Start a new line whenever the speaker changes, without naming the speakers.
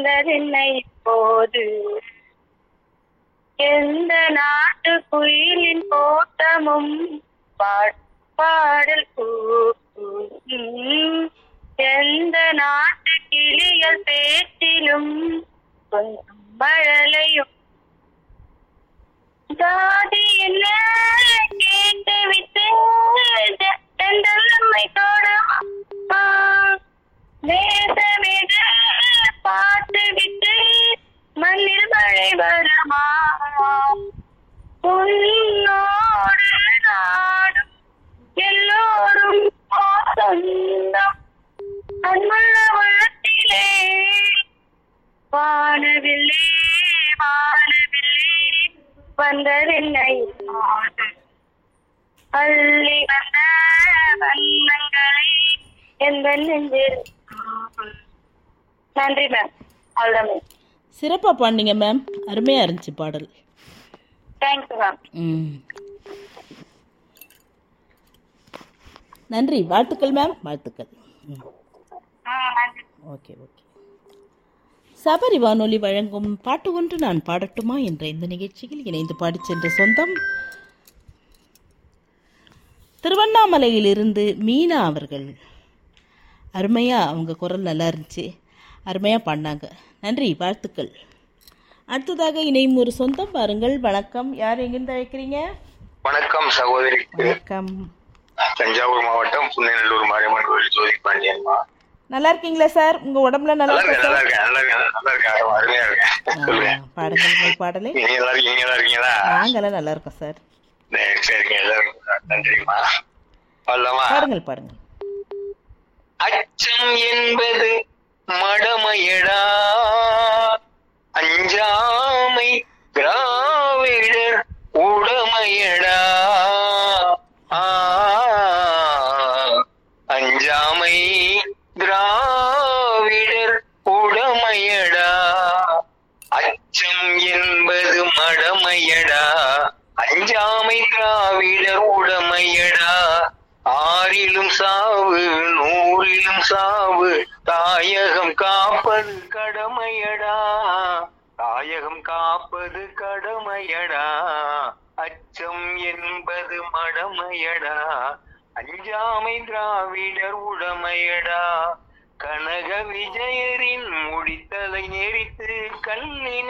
வந்ததென்னை இப்போது எந்த நாட்டு குயிலின் கோட்டமும் பா- பாடல் கூட்டும் எந்த நாட்டு கிளிகள் பேச்சிலும் கொஞ்சம் மழலையும் ஜாதி என்ன கேட்டு விட்டு செந்தல்லம்மை தோடமா தேசமெது பார்த்து விட்டு மண்ணில் மழை வருமா உன்னோடு நாடும் எல்லோரும் சொந்தம் அன்புள்ள உள்ளத்திலே வானவில்லே வானவில்லே வந்ததென்னை மாது அள்ளி வந்த வண்ணங்களை எந்த நெஞ்சில் நன்றி மேம் அவ்வளோதான் மேம்
சிறப்பாக பாடினீங்க மேம் அருமையாக இருந்துச்சு பாடல்
தேங்க்ஸ் மேம்
ம் நன்றி வாழ்த்துக்கள் மேம் வாழ்த்துக்கள் ம்
ஆ நன்றி
ஓகே ஓகே சபரி வானொலி வழங்கும் பாட்டு ஒன்று நான் பாடட்டுமா என்ற இந்த நிகழ்ச்சியில் இணைந்து பாடிச் சென்ற சொந்தம் திருவண்ணாமலையிலிருந்து மீனா அவர்கள் அருமையாக அவங்க குரல் நல்லா இருந்துச்சு அருமையாக பாடினாங்க நன்றி வாழ்த்துக்கள் அடுத்ததாக இணையும் ஒரு சொந்தம் பாருங்கள் வணக்கம் யார் எங்கிருந்து அழைக்கிறீங்க
வணக்கம் சகோதரிக்கு
வணக்கம்
தஞ்சாவூர் மாவட்டம் புன்னநல்லூர் மாரியம்மன் கோயில் ஜோதி பாண்டியன்மா
நல்லா இருக்கீங்களா சார் உங்கள் உடம்புல நல்லா
நல்லா
இருக்கா
இருக்கேன்
சார்
நல்லா இருக்கேன் நல்லா இருக்கேன் நல்லா இருக்கேன் அருமையா இருக்கேன் சொல்லுங்க
ஆ, பாடுங்கள் உங்கள் பாடலை
நீங்க நல்லா இருக்கீங்க நல்லா இருக்கீங்களா
நாங்களாம் நல்லா இருக்கோம் சார்
சரி, சரிங்க எல்லாரும் நன்றிங்கம்மா சொல்லலாமா
பாடுங்கள் பாடுங்கள்
அச்சம் என்பது மடமையடா அஞ்சாமை திராவிடர் உடமையடா ஆ, அஞ்சாமை திராவிடர் உடமையடா அச்சம் என்பது மடமையடா அஞ்சாமை திராவிடர் உடமையடா ஆறிலும் சாவு நூறிலும் சாவு தாயகம் காப்பது கடமையடா தாயகம் காப்பது கடமையடா அச்சம் என்பது மடமையடா அஞ்சாமை திராவிடர் உடமையடா கனக விஜயரின் முடித்தலை நெறித்து கண்ணின